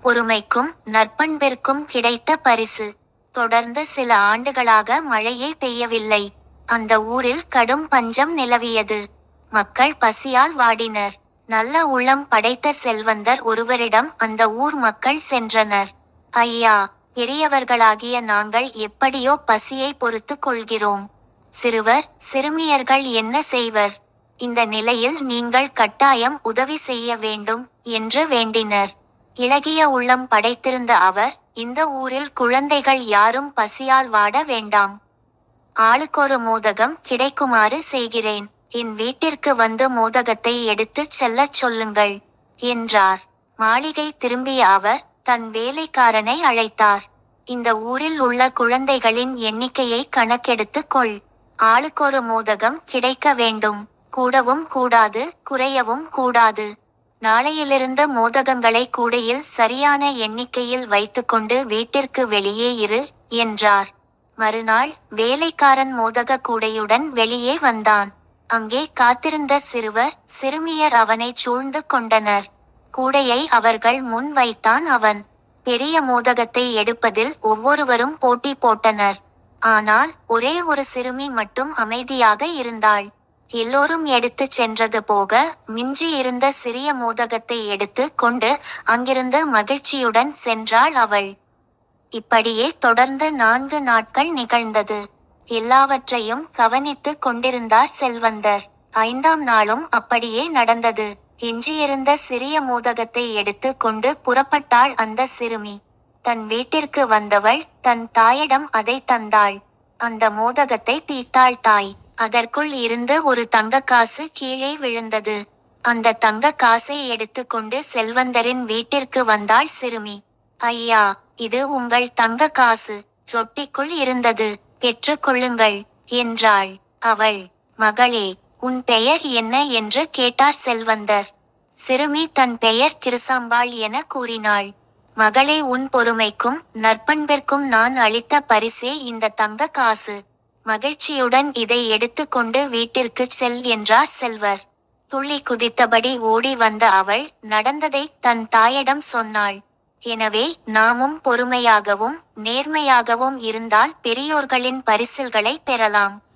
பொறுமைக்கும் நற்பண்பிற்கும் கிடைத்த பரிசு தொடர்ந்து சில ஆண்டுகளாக மழையே பெய்யவில்லை அந்த ஊரில் கடும் பஞ்சம் நிலவியது மக்கள் பசியால் வாடினர் நல்ல உள்ளம் படைத்த செல்வந்தர் ஒருவரிடம் அந்த ஊர் மக்கள் சென்றனர் ஐயா பெரியவர்களாகிய நாங்கள் எப்படியோ பசியை பொறுத்து கொள்கிறோம் சிறுவர் சிறுமியர்கள் என்ன செய்வர் இந்த நிலையில் நீங்கள் கட்டாயம் உதவி செய்ய வேண்டும் என்று வேண்டினர் இளகிய உள்ளம் படைத்திருந்த அவர் இந்த ஊரில் குழந்தைகள் யாரும் பசியால் வாட வேண்டாம் ஆளுக்கொரு மோதகம் கிடைக்குமாறு செய்கிறேன் என் வீட்டிற்கு வந்து மோதகத்தை எடுத்துச் செல்லச் சொல்லுங்கள் என்றார் மாளிகை திரும்பிய அவர் தன் வேலைக்காரனை அழைத்தார் இந்த ஊரில் உள்ள குழந்தைகளின் எண்ணிக்கையை கணக்கெடுத்துக் கொள் ஆளுக்கொரு மோதகம் கிடைக்க வேண்டும் கூடவும் கூடாது குறையவும் கூடாது நாளையிலிருந்து மோதகங்களை கூடையில் சரியான எண்ணிக்கையில் வைத்துக்கொண்டு வீட்டிற்கு வெளியே இரு என்றார் மறுநாள் வேலைக்காரன் மோதக கூடையுடன் வெளியே வந்தான் அங்கே காத்திருந்த சிறுவர் சிறுமியர் அவனை சூழ்ந்து கொண்டனர் கூடையை அவர்கள் முன் வைத்தான் அவன் பெரிய மோதகத்தை எடுப்பதில் ஒவ்வொருவரும் போட்டி போட்டனர் ஆனால் ஒரே ஒரு சிறுமி மட்டும் அமைதியாக இருந்தாள் எல்லோரும் எடுத்துச் சென்றது போக மிஞ்சி இருந்த சிறிய மோதகத்தை எடுத்து கொண்டு அங்கிருந்து மகிழ்ச்சியுடன் சென்றாள் அவள் இப்படியே தொடர்ந்து நான்கு நாட்கள் நிகழ்ந்தது எல்லாவற்றையும் கவனித்துக் கொண்டிருந்தார் செல்வந்தர் ஐந்தாம் நாளும் அப்படியே நடந்தது எஞ்சியிருந்த சிறிய மோதகத்தை எடுத்து கொண்டு புறப்பட்டாள் அந்த சிறுமி தன் வீட்டிற்கு வந்தவள் தன் தாயிடம் அதை தந்தாள் அந்த மோதகத்தை பீத்தாள் தாய் அதற்குள் இருந்து ஒரு தங்கக் காசு கீழே விழுந்தது அந்த தங்கக் காசை எடுத்துக்கொண்டு செல்வந்தரின் வீட்டிற்கு வந்தாள் சிறுமி ஐயா இது உங்கள் தங்க காசு ரொட்டிக்குள் இருந்தது பெற்றுக்கொள்ளுங்கள் என்றாள் அவள் மகளே உன் பெயர் என்ன என்று கேட்டார் செல்வந்தர் சிறுமி தன் பெயர் கிருசாம்பாள் என கூறினாள் மகளே உன் பொறுமைக்கும் நற்பண்பிற்கும் நான் அளித்த பரிசே இந்த தங்க காசு மகிழ்ச்சியுடன் இதை எடுத்துக்கொண்டு வீட்டிற்குச் செல் என்றார் செல்வர் துள்ளி குதித்தபடி ஓடி வந்த அவள் நடந்ததை தன் தாயிடம் சொன்னாள் எனவே நாமும் பொறுமையாகவும் நேர்மையாகவும் இருந்தால் பெரியோர்களின் பரிசில்களை பெறலாம்